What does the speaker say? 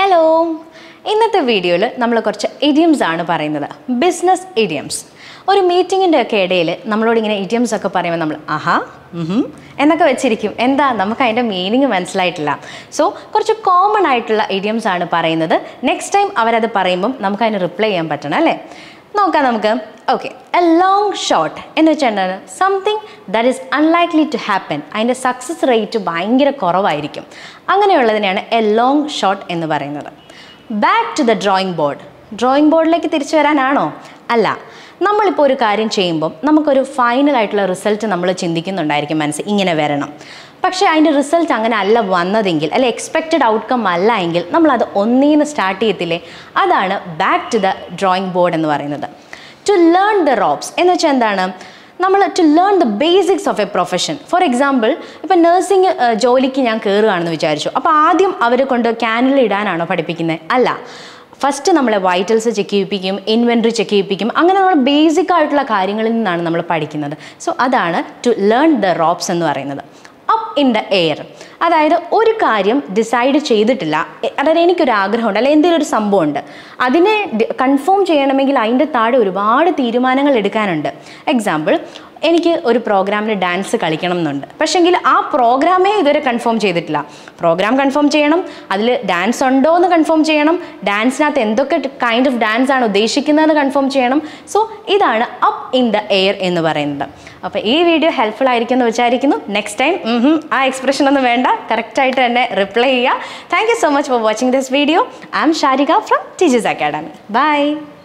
hello ഇന്നത്തെ വീഡിയോയിൽ നമ്മൾ കുറച്ച് ഇഡിയംസ് ആണ് പറയുന്നത് ബിസിനസ് ഇഡിയംസ് ഒരു മീറ്റിങ്ങിൻ്റെ ഒക്കെ ഇടയിൽ നമ്മളോട് ഇങ്ങനെ ഇഡിയംസ് ഒക്കെ പറയുമ്പോൾ നമ്മൾ ആഹാ ഉഹും, എന്നൊക്കെ വെച്ചിരിക്കും എന്താ നമുക്ക് അതിൻ്റെ മീനിങ് മനസ്സിലായിട്ടില്ല സോ കുറച്ച് കോമൺ ആയിട്ടുള്ള ഇഡിയംസ് ആണ് പറയുന്നത് നെക്സ്റ്റ് ടൈം അവരത് പറയുമ്പം നമുക്ക് അതിന് റിപ്ലൈ ചെയ്യാൻ പറ്റണം അല്ലേ നോക്കാം നമുക്ക് ഓക്കെ എ ലോങ് ഷോട്ട് എന്ന് വെച്ചാൽ എന്താണ് something that is unlikely to happen അതിൻ്റെ സക്സസ് റേറ്റ് ഭയങ്കര കുറവായിരിക്കും അങ്ങനെയുള്ളതിനെയാണ് എ ലോങ് ഷോട്ട് എന്ന് പറയുന്നത് back to the drawing board drawing ബോർഡിലേക്ക് തിരിച്ചു വരാനാണോ അല്ല നമ്മളിപ്പോൾ ഒരു കാര്യം ചെയ്യുമ്പം നമുക്കൊരു ഫൈനൽ ആയിട്ടുള്ള റിസൾട്ട് നമ്മൾ ചിന്തിക്കുന്നുണ്ടായിരിക്കും മനസ്സിൽ ഇങ്ങനെ വരണം പക്ഷേ അതിൻ്റെ റിസൾട്ട് അങ്ങനെ അല്ല വന്നതെങ്കിൽ അല്ലെ എക്സ്പെക്റ്റഡ് ഔട്ട്കം അല്ല എങ്കിൽ നമ്മളത് ഒന്നീന്ന് സ്റ്റാർട്ട് ചെയ്യത്തില്ലേ അതാണ് back to the drawing board എന്ന് പറയുന്നത് ടു ലേൺ ദ റോപ്സ് എന്ന് വെച്ചാൽ എന്താണ് നമ്മൾ to learn the basics of a profession for example ഇപ്പം നഴ്സിംഗ് ജോലിക്ക് ഞാൻ കയറുകയാണെന്ന് വിചാരിച്ചു അപ്പോൾ ആദ്യം അവരെ കൊണ്ട് ക്യാനിൽ ഇടാനാണോ പഠിപ്പിക്കുന്നത് അല്ല ഫസ്റ്റ് നമ്മളെ വൈറ്റൽസ് ചെക്ക് ചെയ്യിപ്പിക്കും ഇൻവെൻട്രി ചെക്ക് ചെയ്യിപ്പിക്കും അങ്ങനെ നമ്മൾ ബേസിക് ആയിട്ടുള്ള കാര്യങ്ങളിൽ നിന്നാണ് നമ്മൾ പഠിക്കുന്നത് സോ അതാണ് ടു ലേൺ ദ റോപ്സ് എന്ന് പറയുന്നത് അപ്പ് ഇൻ ദ എയർ അതായത് ഒരു കാര്യം ഡിസൈഡ് ചെയ്തിട്ടില്ല എ- അതായത് എനിക്കൊരു ആഗ്രഹമുണ്ട് അല്ലെങ്കിൽ എന്തെങ്കിലും ഒരു സംഭവമുണ്ട് അതിനെ കൺഫേം ചെയ്യണമെങ്കിൽ അതിൻ്റെ താഴെ ഒരുപാട് തീരുമാനങ്ങൾ എടുക്കാനുണ്ട് എക്സാമ്പിൾ എനിക്ക് ഒരു പ്രോഗ്രാമിൽ ഡാൻസ് കളിക്കണം എന്നുണ്ട് പക്ഷെങ്കിൽ ആ പ്രോഗ്രാമേ ഇതുവരെ കൺഫേം ചെയ്തിട്ടില്ല പ്രോഗ്രാം കൺഫേം ചെയ്യണം അതിൽ ഡാൻസ് ഉണ്ടോ എന്ന് കൺഫേം ചെയ്യണം ഡാൻസിനകത്ത് എന്തൊക്കെ കൈൻഡ് ഓഫ് ഡാൻസ് ആണ് ഉദ്ദേശിക്കുന്നതെന്ന് കൺഫേം ചെയ്യണം സോ ഇതാണ് അപ്പ് ഇൻ ദ എയർ എന്ന് പറയുന്നത് അപ്പോൾ ഈ വീഡിയോ ഹെൽപ്ഫുൾ ആയിരിക്കും എന്ന് വിചാരിക്കുന്നു നെക്സ്റ്റ് ടൈം ആ എക്സ്പ്രഷൻ ഒന്നും വേണ്ട കറക്റ്റായിട്ട് തന്നെ റിപ്ലൈ ചെയ്യുക thank you so much for watching this video I'm Sharika from teachers academy by